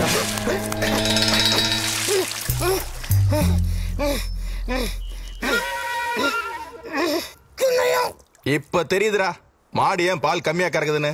இப்ப தெரியுதுடா மாடு ஏன் பால் கம்மியா கறக்குதுன்னு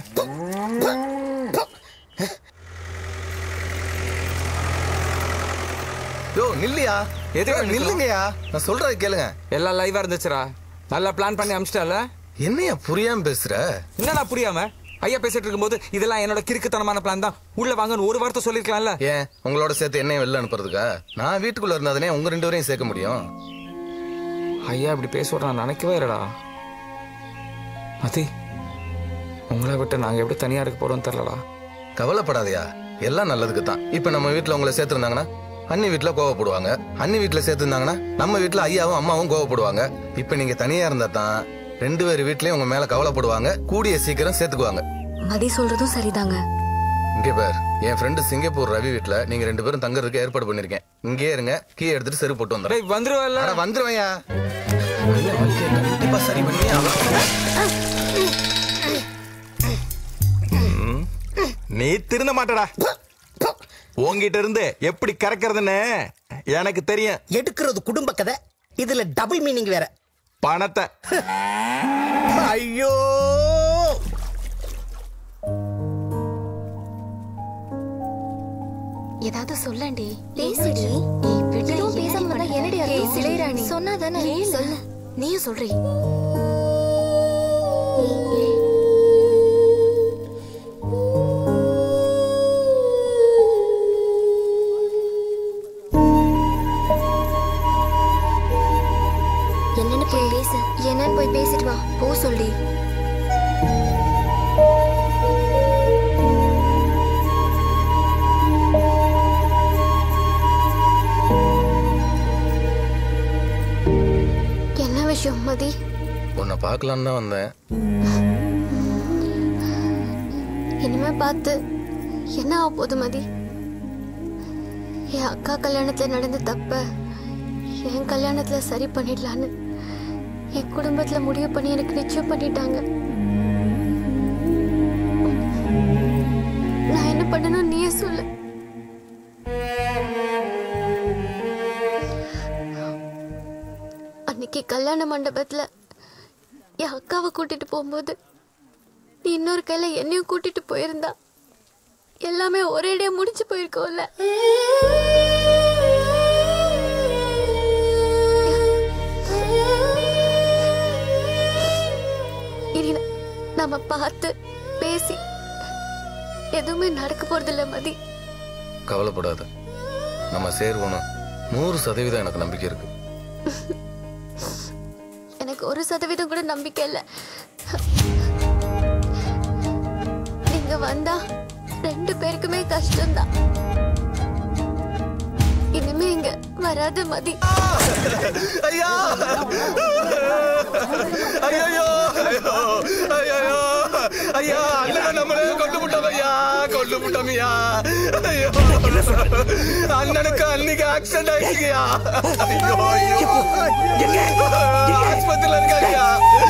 யோ நில்லையா எதுக்கு யோ, நிக்கணும்? நில்லுங்கய்யா நான் சொல்றது கேளுங்க எல்லாம் லைவா இருந்துச்சுடா நல்லா பிளான் பண்ணி அமிச்சிட்டல என்னையா புரியாம பேசுற என்னடா புரியாம ஐயா பேசிட்டு இருக்கும்போது இதெல்லாம் என்னோட கிறுக்குத்தனமான பிளான் தான் உள்ள வாங்கன்னு ஒரு வார்த்தை சொல்லிருக்கலாம்ல ஏன் உங்களோட சேர்த்து என்னையும் வெளில அனுப்புறதுக்கா நான் வீட்டுக்குள்ள இருந்தாதானே உங்க ரெண்டு பேரையும் சேர்க்க முடியும் ஐயா இப்படி பேசுவார் நான் நினைக்கவே இல்லடா மதி உங்களை விட்டு நாங்க எப்படி தனியா இருக்க போறோம் தெரியலடா கவலைப்படாதயா எல்லாம் நல்லதுக்கு தான் இப்ப நம்ம வீட்டுல உங்களை சேர்த்திருந்தாங்கன்னா அண்ணி வீட்டுல கோவப்படுவாங்க அண்ணி வீட்டுல சேர்த்திருந்தாங்கன்னா நம்ம வீட்டுல ஐயாவும் அம்மாவும் கோவப்படுவாங்க இப்ப நீங்க தனியா இருந்தா தான் ரெண்டு பேர் வீட்லயும் உங்க மேல கவலைப்படுவாங்க கூடிய சீக்கிரம் சேர்த்துக்குவாங்க மதி சொல்றதும் சரிதாங்க இங்கே பார் என் ஃப்ரெண்டு சிங்கப்பூர் ரவி வீட்ல நீங்க ரெண்டு பேரும் தங்கறதுக்கு ஏற்பாடு பண்ணிருக்கேன் இங்கே இருங்க கீ எடுத்துட்டு செருப்பு போட்டு வந்துடுறேன் டேய் வந்துருவல்ல அட வந்துருவையா கண்டிப்பா சரி பண்ணி அவன் நீ திருந்த மாட்டடா உன்கிட்ட இருந்து எப்படி கறக்கிறதுன்னு எனக்கு தெரியும் எடுக்கிறது குடும்ப கதை இதுல டபுள் மீனிங் வேற பணத்தை ஐயோ ஏதாவது சொல்லண்டி பேசுடி எதுவும் பேசாம வந்தா என்னடி அர்த்தம் சிலைராணி சொன்னாதானே சொல்லு நீயும் சொல்றீ என்னன்னு போய் பேசு என்னன்னு போய் பேசிட்டு வா போ சொல்லி என்ன விஷயம் மதி உன்னை பார்க்கலான்னு தான் வந்தேன் இனிமே பார்த்து என்ன ஆக போகுது மதி என் அக்கா கல்யாணத்துல நடந்த தப்ப என் கல்யாணத்துல சரி பண்ணிடலான்னு என் குடும்பத்துல முடிவு பண்ணி எனக்கு நிச்சயம் பண்ணிட்டாங்க நான் என்ன பண்ணணும் நீயே சொல்லு அன்னைக்கு கல்யாண மண்டபத்துல என் அக்காவை கூட்டிட்டு போகும்போது நீ இன்னொரு கையில என்னையும் கூட்டிட்டு போயிருந்தா எல்லாமே ஒரேடியா முடிச்சு போயிருக்கோம்ல இனி ந- நாம பார்த்து பேசி எதுவுமே நடக்க போறதில்ல மதி கவலைப்படாத நம்ம சேருவோம் நூறு சதவீதம் எனக்கு நம்பிக்கை இருக்கு எனக்கு ஒரு சதவீதம் கூட நம்பிக்கை இல்லை நீங்க வந்தா ரெண்டு பேருக்குமே கஷ்டம்தான் இனிமே இங்க வராத மதி ஐயா ஐயோ ஐயோ ஐயா அண்ணன் நம்மளே கொண்டு விட்டோம் ஐயா கொண்டு விட்டோம் ஐயா ஐயோ அண்ணனுக்கு அன்னைக்கு ஆக்சிடென்ட் ஆயிடுச்சுங்கய்யா ஐயோ ஐயோ ஆஸ்பத்திரியில இருக்காங்கய்யா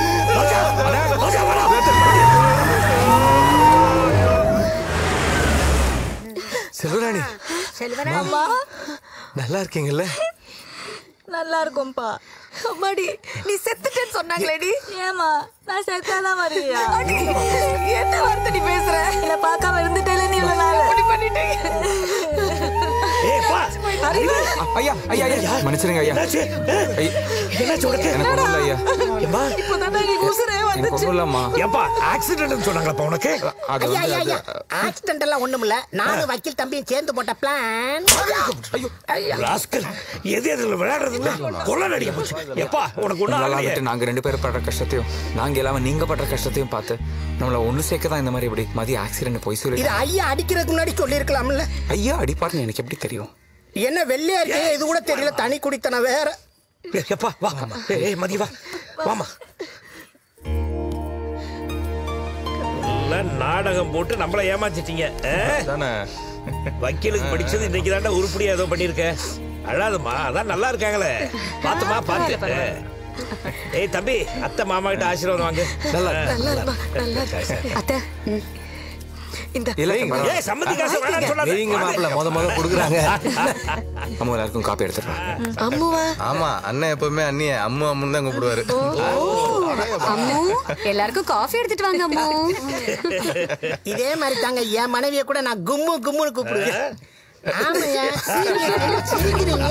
செல்வராணி செல்வராமா நல்லா இருக்கீங்கல்ல நல்லா இருக்கும்பா அம்மாடி நீ செத்துட்டேன்னு சொன்னாங்களேடி ஏமா நான் செத்தாதான் வருவியா என்ன வார்த்தை நீ பேசுற இல்ல பார்க்காம இருந்துட்டேல நீ இவ்வளவு நாள் இப்படி பண்ணிட்டீங்க அறிவு ஐயா ஐயா ஐயா மன்னிச்சிருங்க ஐயா ஐயா, என்னாச்சு உனக்கு எனக்கு ஒண்ணும் இல்ல ஐயா ஏம்மா, இப்பதானே நீ உசுரே எனக்கு வந்துச்சு ஒண்ணும் இல்லம்மா ஏப்பா ஆக்சிடென்ட் சொன்னாங்களப்பா உனக்கு அது ஐயா வந்து ஐயா அது ஐயா ஆக்சிடென்ட் எல்லாம் ஒண்ணும் இல்ல நானும் வக்கீல் தம்பியும் சேர்ந்து போட்ட பிளான் ராஸ்கல் எது எதுல விளையாடுறதுல கொள்ள நடிக்க போச்சு எப்பா உனக்கு ஒண்ணும் உங்களெல்லாம் ஆகலையே? விட்டு நாங்க ரெண்டு பேரும் படுற கஷ்டத்தையும் நாங்க இல்லாம நீங்க படுற கஷ்டத்தையும் பார்த்து நம்மள ஒண்ணு சேர்க்க தான் இந்த மாதிரி இப்படி மதிய ஆக்சிடென்ட் போய் சொல்லி இது ஐயா அடிக்கிறதுக்கு முன்னாடி சொல்லியிருக்கலாம்ல ஐயா அடிப்பாருன்னு எனக்கு எப்படி தெரியும் என்ன வெள்ளையா இருக்கே இது கூட தெரியல தனி குடித்தன வேற ஏய், எப்பா வா ஏய், ஏய் மதி வா வாமா எல்லாம் நாடகம் போட்டு நம்மள ஏமாத்திட்டீங்க ஆ? தானே வக்கீலுக்கு படிச்சது இன்னைக்கு தாண்டா உருப்படியா ஏதோ பண்ணிருக்க அழாதம்மா அதான் நல்லா இருக்காங்களே பாத்துமா பாத்து ஏய் தம்பி அத்தை மாமா கிட்ட ஆசீர்வாதம் வாங்க நல்லா ஆ. நல்லா இருப்பா நல்லா இருக்கு. அத்தை இந்த இல்ல ஏய் சம்மந்தி காசு வேணாம்னு சொல்லாத வைங்க மாப்பிள்ள முத முத கொடுக்குறாங்க அம்மா எல்லாருக்கும் காப்பி எடுத்துடுறேன் அம்முவா ஆமா அண்ணன் எப்பவுமே அண்ணிய அம்மு அம்முன்னு தான் கூப்பிடுவாரு அம்மு எல்லாருக்கும் காஃபி எடுத்துட்டு வாங்க அம்மு இதே மாதிரி தாங்க என் மனைவிய கூட நான் கும்மு கும்முன்னு கூப்பிடுவேன் ஆமாங்க சிரிக்கிறீங்க, சிரிக்கிறீங்க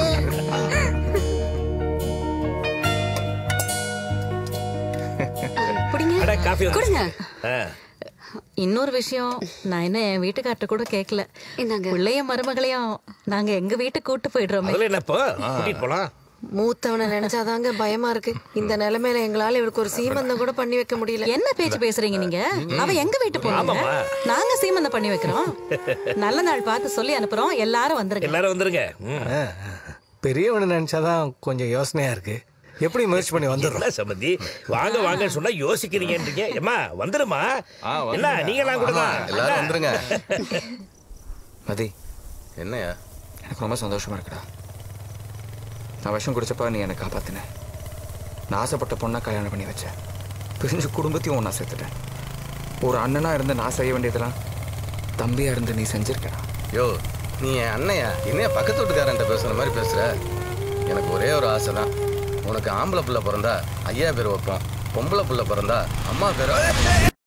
புடிங்க அட காஃபி வந்து கொடுங்க ஆ. இன்னொரு விஷயம் நான் என்ன என் வீட்டுக்கார்ட்ட கூட கேட்கல இந்தாங்க. பிள்ளையும் மருமகளையும் நாங்க எங்க வீட்டுக்கு கூட்டு போயிடுறோமே முதல்ல என்னப்போ கூட்டிட்டு போலாம் மூத்தவனை நினைச்சாதாங்க பயமா இருக்கு இந்த நிலைமையில எங்களால இவருக்கு ஒரு சீமந்தம் கூட பண்ணி வைக்க முடியல என்ன பேச்சு பேசுறீங்க நீங்க அவ எங்க வீட்டு போனாங்க ஆமாம்மா. நாங்க சீமந்தம் பண்ணி வைக்கிறோம் நல்ல நாள் பார்த்து சொல்லி அனுப்புறோம் எல்லாரும் வந்துருங்க எல்லாரும் வந்துருங்க ம். பெரியவனை நினைச்சாதான் கொஞ்சம் யோசனையா இருக்கு எப்படி முயற்சி பண்ணி வந்துடுறோம் என்ன சம்பந்தி வாங்க வாங்கன்னு சொன்னா யோசிக்கிறீங்கன்றீங்க ஏமா வந்துருமா என்ன நீங்களாம் கூட ஆமா தான் எல்லாரும் வந்துருங்க மதி என்னையா எனக்கு ரொம்ப சந்தோஷமா இருக்குடா நான் விஷம் குடிச்சப்ப நீ என்னை காப்பாத்தின நான் ஆசைப்பட்ட பொண்ணை கல்யாணம் பண்ணி வச்சேன் பிரிஞ்சு குடும்பத்தையும் ஒன்றா சேர்த்துட்டேன் ஒரு அண்ணனா இருந்து நான் செய்ய வேண்டியதெல்லாம் தம்பியா இருந்து நீ செஞ்சிருக்கடா யோ நீ என் அண்ணையா என்னைய பக்கத்து வீட்டுக்காரன்ட்ட பேசுற மாதிரி பேசுற எனக்கு ஒரே ஒரு ஆசை தான் உனக்கு ஆம்பளை புள்ள பிறந்தா ஐயா பேர் வைப்போம் பொம்பளை புள்ள பிறந்தா அம்மா பேர்